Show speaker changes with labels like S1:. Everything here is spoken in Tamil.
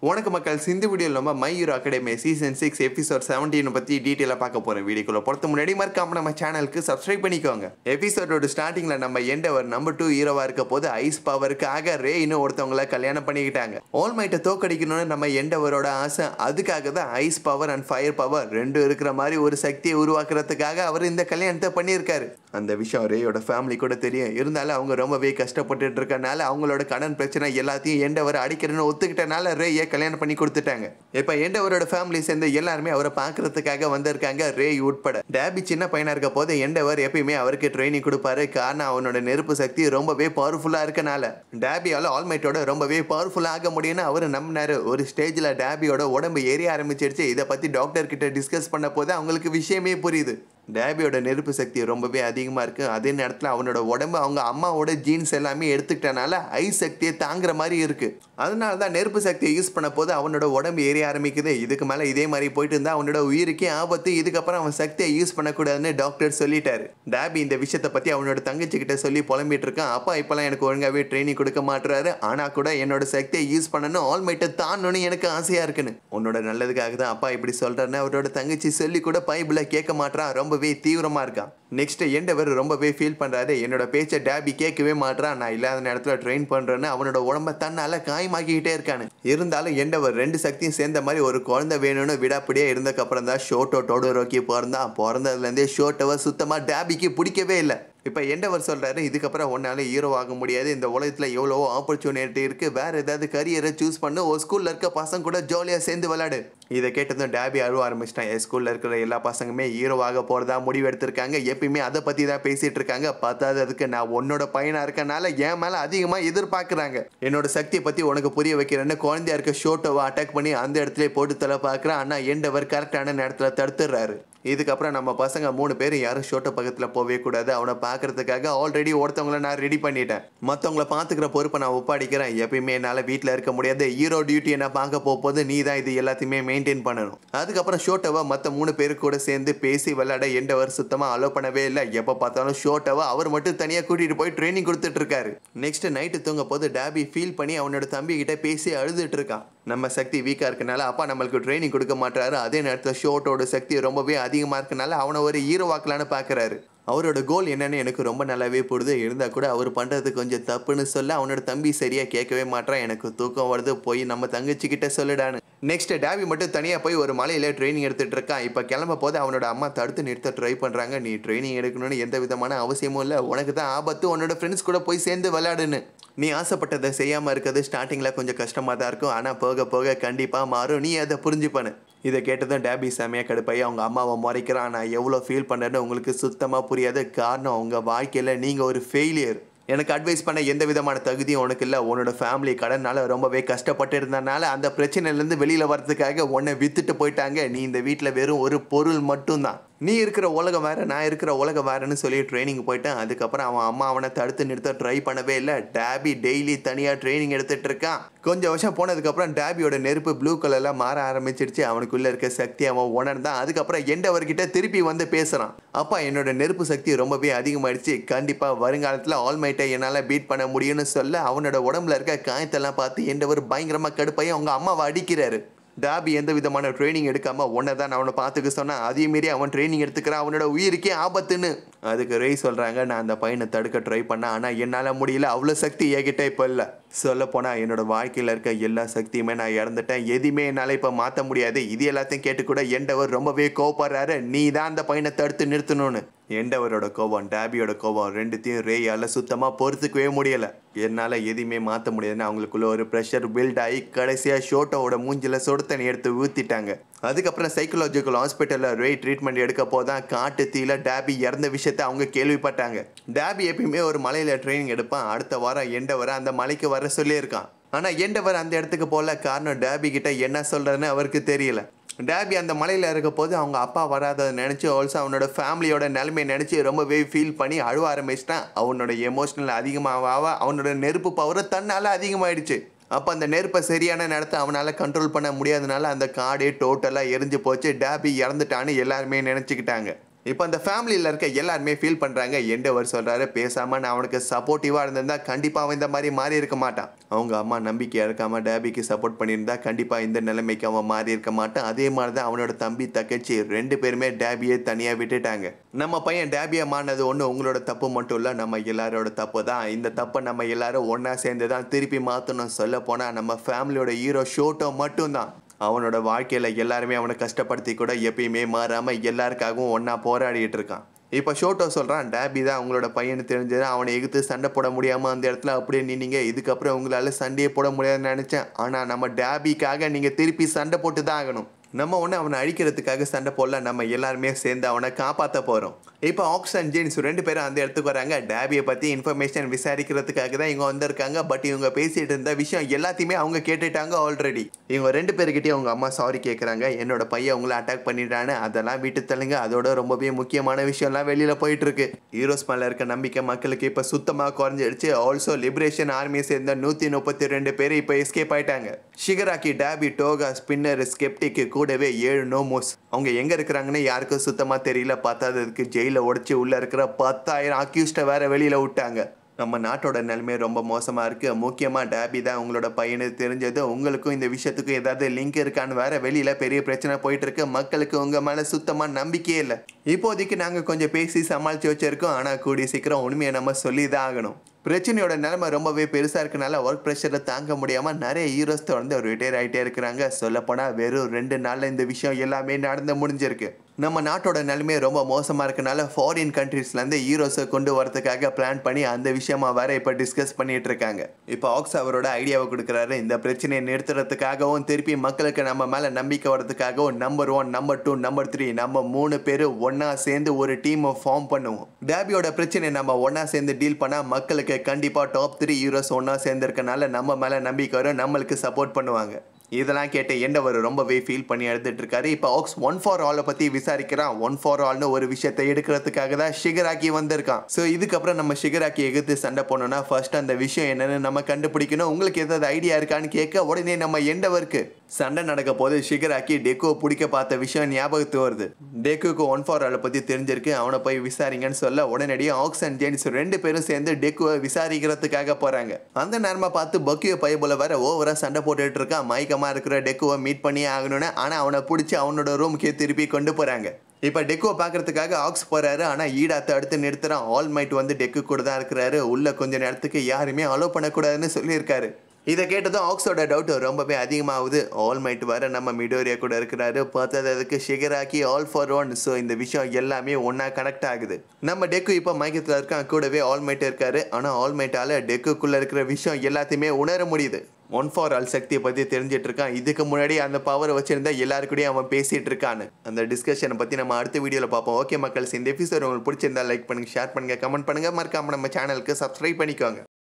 S1: உனக்கு மக்கள் சிந்து வீடியோவில் நம்ம my hero academy season six episode seventeen பற்றி டீட்டெயிலாக பார்க்க போகிறோம் வீடியோக்குள்ள பொறுத்த முன்னாடி மறக்காம நம்ம சேனலுக்கு சப்ஸ்கிரைப் பண்ணிக்கோங்க எபிசோடோட ஸ்டார்டிங்கில் நம்ம எண்டவர் நம்பர் டூ ஹீரோவாக இருக்க போது ஐஸ் பவருக்காக ரே இன்னும் ஒருத்தவங்கள கல்யாணம் பண்ணிக்கிட்டாங்க ஆல்மைட்டை தோக்கடிக்கணும்னு நம்ம எண்டவரோட ஆசை அதுக்காக தான் ice power and fire power ரெண்டும் இருக்கிற மாதிரி ஒரு சக்தியை உருவாக்குறதுக்காக அவர் இந்த கல்யாணத்தை பண்ணியிருக்காரு அந்த விஷயம் ரேயோட ஃபேமிலி கூட தெரியும் இருந்தாலும் அவங்க ரொம்பவே கஷ்டப்பட்டுட்டு இருக்கனால அவங்களோட கடன் பிரச்சனை எல்லாத்தையும் எண்டவர் அடிக்கிறேன்னு ஒத்துக்கிட்டனால ரேயை கல்யாணம் பண்ணி கொடுத்துட்டாங்க இப்போ எண்டவரோட ஃபேமிலி சேர்ந்து எல்லாருமே அவரை பார்க்கறதுக்காக வந்திருக்காங்க ரே உட்பட டேபி சின்ன பையனா இருக்க போது எண்டவர் எப்பயுமே அவருக்கு ட்ரைனிங் கொடுப்பாரு காரணம் அவனோட நெருப்பு சக்தி ரொம்பவே பவர்ஃபுல்லா இருக்கனால டேபியால ஆல்மைட்டோட ரொம்பவே பவர்ஃபுல்லா ஆக முடியும்னு அவர் நம்பினாரு ஒரு ஸ்டேஜ்ல டேபியோட உடம்பு ஏறிய ஆரம்பிச்சிருச்சு இதை பத்தி டாக்டர் கிட்ட டிஸ்கஸ் பண்ண போது அவங்களுக்கு விஷயமே புரியுது டேபியோட நெருப்பு சக்தி ரொம்பவே அதிகமாக இருக்குது அதே நேரத்தில் அவனோட உடம்பு அவங்க அம்மாவோட ஜீன்ஸ் எல்லாமே எடுத்துக்கிட்டனால ஐஸ் சக்தியை தாங்குற மாதிரி இருக்குது அதனால தான் நெருப்பு சக்தியை யூஸ் பண்ண போது அவனோட உடம்பு ஏறி ஆரம்பிக்குது இதுக்கு மேலே இதே மாதிரி போயிட்டு இருந்தால் அவனோட உயிருக்கே ஆபத்து இதுக்கப்புறம் அவன் சக்தியை யூஸ் பண்ணக்கூடாதுன்னு டாக்டர் சொல்லிட்டாரு டேபி இந்த விஷயத்தை பற்றி அவனோட தங்கச்சி கிட்ட சொல்லி புலம்பிட்டு இருக்கான் அப்பா இப்போலாம் எனக்கு ஒழுங்காகவே ட்ரைனிங் கொடுக்க மாட்டுறாரு ஆனால் கூட என்னோட சக்தியை யூஸ் பண்ணணும் ஆல்மைட்டை தாண்டணும்னு எனக்கு ஆசையாக இருக்குன்னு உன்னோட நல்லதுக்காக தான் அப்பா இப்படி சொல்கிறேன்னு அவரோட தங்கச்சி சொல்லி கூட பைபிளை கேட்க மாட்டான் ரொம்பவே தீவிரமா இருக்கான் நெக்ஸ்ட் எண்டவர் ரொம்பவே ஃபீல் பண்றாரு என்னோட பேச்சை டேபி கேட்கவே மாட்றான் நான் இல்லாத நேரத்தில் ட்ரெயின் பண்றேன்னு அவனோட உடம்ப தன்னால காயமாக்கிக்கிட்டே இருக்கானு இருந்தாலும் எண்டவர் ரெண்டு சக்தியும் சேர்ந்த மாதிரி ஒரு குழந்தை வேணும்னு விடாப்படியே இருந்ததுக்கப்புறம் தான் ஷோட்டோ டோடோரோக்கி பிறந்தான் பிறந்ததுலேருந்தே ஷோட்டோவை சுத்தமாக டேபிக்கு பிடிக்கவே இல்லை இப்போ எண்டவர் சொல்கிறாரு இதுக்கப்புறம் ஒன்றால் ஹீரோ ஆக முடியாது இந்த உலகத்தில் எவ்வளவோ ஆப்பர்ச்சுனிட்டி இருக்குது வேறு ஏதாவது கரியரை சூஸ் பண்ணு ஒரு ஸ்கூலில் இருக்க பசங்க கூட ஜாலியாக சேர்ந்து விளாடு இதை கேட்டதும் டேபி அழுவ ஆரம்பிச்சிட்டான் என் ஸ்கூலில் இருக்கிற எல்லா பசங்களுமே ஹீரோ ஆக போகிறதா முடிவு எடுத்திருக்காங்க எப்பயுமே அதை பற்றி தான் பேசிகிட்டு இருக்காங்க பத்தாததுக்கு நான் உன்னோட பையனாக இருக்கனால என் மேலே அதிகமாக எதிர்பார்க்குறாங்க என்னோட சக்தியை பற்றி உனக்கு புரிய வைக்கிறேன்னு குழந்தையா இருக்க ஷோட்டோவை அட்டாக் பண்ணி அந்த இடத்துல போட்டு தலை பார்க்குறான் ஆனால் எண்டவர் கரெக்டான நேரத்தில் தடுத்துடுறாரு இதுக்கப்புறம் நம்ம பசங்க மூணு பேரும் யாரும் ஷோட்டோ பக்கத்தில் போகவே கூடாது அவனை பார்க்கறதுக்காக ஆல்ரெடி ஒருத்தவங்கள நான் ரெடி பண்ணிட்டேன் மற்றவங்கள பார்த்துக்கிற பொறுப்பை நான் ஒப்படைக்கிறேன் எப்பயுமே என்னால் வீட்டில் இருக்க முடியாது ஹீரோ டியூட்டியை நான் பார்க்க போகும்போது நீ தான் இது எல்லாத்தையுமே மெயின்டைன் பண்ணணும் அதுக்கப்புறம் ஷோட்டோவை மற்ற மூணு பேரு கூட சேர்ந்து பேசி விளையாட எண்டவர் சுத்தமாக அலோ பண்ணவே இல்லை எப்போ பார்த்தாலும் ஷோட்டோவை அவர் மட்டும் தனியாக கூட்டிகிட்டு போய் ட்ரைனிங் கொடுத்துட்டு இருக்காரு நெக்ஸ்ட் நைட்டு தூங்க போது டேபி ஃபீல் பண்ணி அவனோட தம்பி கிட்ட பேசி அழுதுட்டு இருக்கான் நம்ம சக்தி வீக்காக இருக்கனால அப்பா நம்மளுக்கு ட்ரைனிங் கொடுக்க மாட்டாரு அதே நேரத்தில் ஷோட்டோட சக்தி ரொம்பவே அதிகமாக இருக்கனால அவனை ஒரு ஹீரோவாக்கலான்னு பார்க்குறாரு அவரோட கோல் என்னன்னு எனக்கு ரொம்ப நல்லாவே புரியுது இருந்தால் கூட அவர் பண்ணுறது கொஞ்சம் தப்புன்னு சொல்ல அவனோட தம்பி சரியாக கேட்கவே மாட்டான் எனக்கு தூக்கம் வருது போய் நம்ம தங்கச்சி கிட்ட சொல்லிடான்னு நெக்ஸ்ட் டேவி மட்டும் தனியாக போய் ஒரு மலையில் ட்ரைனிங் எடுத்துகிட்டு இருக்கான் இப்போ கிளம்ப போது அவனோட அம்மா தடுத்து நிறுத்த ட்ரை பண்ணுறாங்க நீ ட்ரைனிங் எடுக்கணும்னு எந்த விதமான அவசியமும் இல்லை உனக்கு தான் ஆபத்து உன்னோட ஃப்ரெண்ட்ஸ் கூட போய் சேர்ந்து விளையாடுன்னு நீ ஆசைப்பட்டதை செய்யாமல் இருக்கிறது ஸ்டார்டிங்கில் கொஞ்சம் கஷ்டமாக தான் இருக்கும் ஆனால் போக போக கண்டிப்பாக மாறும் நீ அதை புரிஞ்சுப்பானு இதை கேட்டதும் டேபி செமையாக கடுப்பாய் அவங்க அம்மாவை முறைக்கிறான் நான் எவ்வளோ ஃபீல் பண்ணுறேன்னு உங்களுக்கு சுத்தமாக புரியாது காரணம் உங்கள் வாழ்க்கையில் நீங்கள் ஒரு ஃபெயிலியர் எனக்கு அட்வைஸ் பண்ண எந்த விதமான தகுதியும் உனக்கு இல்லை உன்னோட ஃபேமிலி கடனால ரொம்பவே கஷ்டப்பட்டு இருந்தனால அந்த பிரச்சனையிலேருந்து வெளியில் வரதுக்காக உன்னை வித்துட்டு போயிட்டாங்க நீ இந்த வீட்டில் வெறும் ஒரு பொருள் மட்டும்தான் நீ இருக்கிற உலகம் வேற நான் இருக்கிற உலகம் வேறன்னு சொல்லி ட்ரைனிங் போயிட்டேன் அதுக்கப்புறம் அவன் அம்மா அவனை தடுத்து நிறுத்த ட்ரை பண்ணவே இல்லை டேபி டெய்லி தனியாக ட்ரைனிங் எடுத்துட்டு இருக்கான் கொஞ்சம் வருஷம் போனதுக்கப்புறம் டேபியோட நெருப்பு ப்ளூ கலரில் மாற ஆரம்பிச்சிருச்சு அவனுக்குள்ள இருக்க சக்தி அவன் உணர்ந்தான் அதுக்கப்புறம் எண்டவர்கிட்ட திருப்பி வந்து பேசுகிறான் அப்பா என்னோட நெருப்பு சக்தி ரொம்பவே அதிகமாயிடுச்சு கண்டிப்பாக வருங்காலத்தில் ஆல்மைட்டை என்னால் பீட் பண்ண முடியும்னு சொல்ல அவனோட உடம்புல இருக்க காயத்தெல்லாம் பார்த்து எண்டவர் பயங்கரமாக கடுப்பாய் அவங்க அம்மாவை அடிக்கிறாரு டாபி எந்த விதமான ட்ரைனிங் எடுக்காம உன்னை தான் அவனை பார்த்துக்க சொன்னா அதே மீறி அவன் ட்ரைனிங் எடுத்துக்கிறான் அவனோட உயிருக்கே ஆபத்துன்னு அதுக்கு ரேய் சொல்றாங்க நான் அந்த பையனை தடுக்க ட்ரை பண்ணேன் ஆனால் என்னால் முடியல அவ்வளோ சக்தி என்கிட்ட இப்போ இல்லை சொல்ல போனால் என்னோட வாழ்க்கையில் இருக்க எல்லா சக்தியுமே நான் இறந்துட்டேன் எதுவுமே என்னால் இப்போ மாற்ற முடியாது இது எல்லாத்தையும் கேட்டு கூட எண்டவர் ரொம்பவே கோவப்படுறாரு நீ தான் அந்த பையனை தடுத்து நிறுத்தணும்னு எண்டவரோட கோபம் டேபியோட கோபம் ரெண்டுத்தையும் ரேயால் சுத்தமாக பொறுத்துக்கவே முடியலை என்னால் எதுவுமே மாற்ற முடியாதுன்னு அவங்களுக்குள்ள ஒரு ப்ரெஷர் பில்ட் ஆகி கடைசியாக ஷோட்டோவோட மூஞ்சில் சொடுத்தண்ணி எடுத்து ஊற்றிட்டாங்க அதுக்கப்புறம் சைக்கலாஜிக்கல் ஹாஸ்பிட்டலில் ரே ட்ரீட்மெண்ட் எடுக்க போதான் காட்டு தீல டேபி இறந்த விஷயத்த அவங்க கேள்விப்பட்டாங்க டேபி எப்பயுமே ஒரு மலையில் ட்ரைனிங் எடுப்பான் அடுத்த வாரம் எண்ட வர அந்த மலைக்கு வர சொல்லியிருக்கான் ஆனால் எண்டவர் அந்த இடத்துக்கு போகல காரணம் டேபி கிட்ட என்ன சொல்கிறதுன்னு அவருக்கு தெரியல டேபி அந்த மலையில் இருக்க போது அவங்க அப்பா வராததை நினச்சி ஆல்சோ அவனோட ஃபேமிலியோட நிலைமையை நினச்சி ரொம்பவே ஃபீல் பண்ணி அழுவ ஆரம்பிச்சிட்டான் அவனோட எமோஷனல் அதிகமாக அவனோட நெருப்பு பவர் தன்னால் அதிகமாயிடுச்சு அப்போ அந்த நெருப்பை சரியான நேரத்தை அவனால் கண்ட்ரோல் பண்ண முடியாதனால அந்த காடே டோட்டலாக எரிஞ்சு போச்சு டேபி இறந்துட்டான்னு எல்லாருமே நினச்சிக்கிட்டாங்க இப்போ அந்த ஃபேமிலியில் இருக்க எல்லாருமே ஃபீல் பண்ணுறாங்க எண்டவர் சொல்கிறாரு பேசாமல் நான் அவனுக்கு சப்போர்ட்டிவாக இருந்திருந்தா கண்டிப்பாக அவன் இந்த மாதிரி மாறி இருக்க மாட்டான் அவங்க அம்மா நம்பிக்கை இருக்காம டேபிக்கு சப்போர்ட் பண்ணியிருந்தா கண்டிப்பாக இந்த நிலைமைக்கு அவன் மாறி இருக்க மாட்டான் அதே மாதிரி தான் அவனோட தம்பி தக்கச்சி ரெண்டு பேருமே டேபியை தனியாக விட்டுட்டாங்க நம்ம பையன் டேபியை மாறினது ஒன்று உங்களோட தப்பு மட்டும் இல்லை நம்ம எல்லாரோட தப்பு தான் இந்த தப்பை நம்ம எல்லாரும் ஒன்றா சேர்ந்து தான் திருப்பி மாற்றணும் சொல்ல போனால் நம்ம ஃபேமிலியோட ஹீரோ ஷோட்டோ மட்டும்தான் அவனோட வாழ்க்கையில் எல்லாருமே அவனை கஷ்டப்படுத்தி கூட எப்பயுமே மாறாமல் எல்லாருக்காகவும் ஒன்றா போராடிட்டு இருக்கான் இப்போ ஷோட்டோ சொல்கிறான் டேபி தான் அவங்களோட பையனு தெரிஞ்சது அவனை எதிர்த்து சண்டை போட முடியாமல் அந்த இடத்துல அப்படியே நின்னீங்க இதுக்கப்புறம் உங்களால் சண்டையே போட முடியாதுன்னு நினச்சேன் ஆனால் நம்ம டேபிக்காக நீங்கள் திருப்பி சண்டை போட்டு தான் ஆகணும் நம்ம ஒன்று அவனை அழிக்கிறதுக்காக சண்டை போடல நம்ம எல்லாருமே சேர்ந்து அவனை காப்பாற்ற போகிறோம் இப்போ ஆக்ஸ் அண்ட் ஜேன்ஸ் ரெண்டு பேரும் அந்த இடத்துக்கு வராங்க டேபியை பற்றி இன்ஃபர்மேஷன் விசாரிக்கிறதுக்காக தான் இவங்க வந்திருக்காங்க பட் இவங்க பேசிட்டு இருந்த விஷயம் எல்லாத்தையுமே அவங்க கேட்டுட்டாங்க ஆல்ரெடி இவங்க ரெண்டு பேர்கிட்டயும் அவங்க அம்மா சாரி கேட்குறாங்க என்னோட பையன் உங்களை அட்டாக் பண்ணிட்டான்னு அதெல்லாம் விட்டு தள்ளுங்க அதோட ரொம்பவே முக்கியமான விஷயம்லாம் வெளியில் போயிட்டு இருக்கு ஹீரோஸ் மேலே இருக்க நம்பிக்கை மக்களுக்கு இப்போ சுத்தமாக குறைஞ்சிடுச்சு ஆல்சோ லிபரேஷன் ஆர்மியை சேர்ந்த நூற்றி முப்பத்தி ரெண்டு பேர் இப்போ எஸ்கேப் ஆயிட்டாங்க Shigaraki Dabi Toga Spinner Skeptic கூடவே ஏழு நோமோஸ் அவங்க எங்க இருக்கிறாங்கன்னு யாருக்கும் சுத்தமா தெரியல பத்தாததுக்கு ஜெயில உடைச்சு உள்ள இருக்கிற பத்தாயிரம் அக்யூஸ்ட வேற வெளியில விட்டாங்க நம்ம நாட்டோட நிலைமை ரொம்ப மோசமா இருக்கு முக்கியமா டேபி தான் உங்களோட பையனு தெரிஞ்சது உங்களுக்கும் இந்த விஷயத்துக்கும் ஏதாவது லிங்க் இருக்கான்னு வேற வெளியில பெரிய பிரச்சனை போயிட்டு இருக்கு மக்களுக்கு உங்க மேல சுத்தமா நம்பிக்கையே இல்லை இப்போதைக்கு நாங்க கொஞ்சம் பேசி சமாளிச்சு வச்சிருக்கோம் ஆனா கூடிய சீக்கிரம் உண்மையை நம்ம சொல்லி தான் ஆகணும் பிரச்சனையோட நிலைமை ரொம்பவே பெருசாக இருக்கனால ஒர்க் ப்ரெஷரில் தாங்க முடியாமல் நிறைய ஹீரோஸ் தொடர்ந்து ரிட்டையர் ஆகிட்டே இருக்கிறாங்க சொல்லப்போனால் வெறும் ரெண்டு நாளில் இந்த விஷயம் எல்லாமே நடந்து முடிஞ்சிருக்கு நம்ம நாட்டோட நிலைமை ரொம்ப மோசமாக இருக்கனால ஃபாரின் கண்ட்ரீஸ்லேருந்து ஹீரோஸை கொண்டு வரதுக்காக பிளான் பண்ணி அந்த விஷயமா வேற இப்போ டிஸ்கஸ் பண்ணிட்டு இருக்காங்க இப்போ ஆக்ஸ் அவரோட ஐடியாவை கொடுக்குறாரு இந்த பிரச்சனையை நிறுத்துறதுக்காகவும் திருப்பி மக்களுக்கு நம்ம மேலே நம்பிக்கை வரதுக்காகவும் number one number two number three நம்ம மூணு பேரும் ஒன்றா சேர்ந்து ஒரு டீமை ஃபார்ம் பண்ணுவோம் டேபியோட பிரச்சனையை நம்ம ஒன்றா சேர்ந்து டீல் பண்ணால் மக்களுக்கு கண்டிப்பாக டாப் த்ரீ ஹீரோஸ் ஒன்றா சேர்ந்துருக்கனால நம்ம மேலே நம்பிக்கை வரும் நம்மளுக்கு சப்போர்ட் பண்ணுவாங்க இதெல்லாம் கேட்டு எண்டவர் ரொம்பவே ஃபீல் பண்ணி எழுதிட்டு இருக்காரு இப்போ ஆக்ஸ் ஒன் ஃபார் ஆலை பற்றி விசாரிக்கிறான் ஒன் ஃபார் ஆல்னு ஒரு விஷயத்தை எடுக்கிறதுக்காக தான் ஷிகராக்கி வந்திருக்கான் ஸோ இதுக்கப்புறம் நம்ம ஷிகராக்கி எதிர்த்து சண்டை போனோம்னா ஃபர்ஸ்ட் அந்த விஷயம் என்னன்னு நம்ம கண்டுபிடிக்கணும் உங்களுக்கு ஏதாவது ஐடியா இருக்கான்னு கேட்க உடனே நம்ம எண்டவருக்கு சண்டை நடக்க போது ஷிகராக்கி டெக்கோ பிடிக்க பார்த்த விஷயம் ஞாபகத்து வருது டெக்குக்கு ஒன் ஃபார் ஆலை பற்றி தெரிஞ்சிருக்கு அவனை போய் விசாரிங்கன்னு சொல்ல உடனடியாக ஆக்ஸ் அண்ட் ஜேன்ஸ் ரெண்டு பேரும் சேர்ந்து டெக்குவை விசாரிக்கிறதுக்காக போகிறாங்க அந்த நேரமாக பார்த்து பக்கியோ பைபிள வேற ஓவராக சண்டை போட்டுட்டு இருக்கான் மயக்கமாக இருக்கிற டெக்குவை மீட் பண்ணியே ஆகணும்னு ஆனால் அவனை பிடிச்சி அவனோட ரூமுக்கே திருப்பி கொண்டு போகிறாங்க இப்போ டெக்குவை பார்க்கறதுக்காக ஆக்ஸ் போறாரு ஆனால் ஈடா தடுத்து நிறுத்துறான் ஆல் மைட் வந்து டெக்கு கூட தான் இருக்கிறாரு உள்ள கொஞ்ச நேரத்துக்கு யாருமே அலோ பண்ணக்கூடாதுன்னு சொல்லியிருக்காரு இதை கேட்டதும் ஆக்ஸோட டவுட் ரொம்பவே அதிகமாகுது ஆல் மைட் வர நம்ம மிடோரியா கூட இருக்கிறாரு பார்த்ததுக்கு Shigaraki All For One so இந்த விஷயம் எல்லாமே ஒன்றா கனெக்ட் ஆகுது நம்ம டெக்கு இப்போ மயக்கத்தில் இருக்கான் கூடவே ஆல் மைட் இருக்காரு ஆனால் ஆல் மைட்டால் டெக்குக்குள்ளே இருக்கிற விஷயம் எல்லாத்தையுமே உணர முடியுது ஒன் ஃபார் ஆல் சக்தியை பற்றி தெரிஞ்சிட்டு இருக்கான் இதுக்கு முன்னாடி அந்த பவரை வச்சிருந்தா எல்லாருக்கூடயும் அவன் பேசிட்டு இருக்கான்னு அந்த டிஸ்கஷனை பற்றி நம்ம அடுத்த வீடியோவில் பார்ப்போம் ஓகே மக்கள்ஸ் இந்த எபிசோட் உங்களுக்கு பிடிச்சிருந்தா லைக் பண்ணுங்க ஷேர் பண்ணுங்க கமெண்ட் பண்ணுங்க மறக்காம நம்ம சேனலுக்கு சப்ஸ்கிரைப் பண்ணிக்கோங்க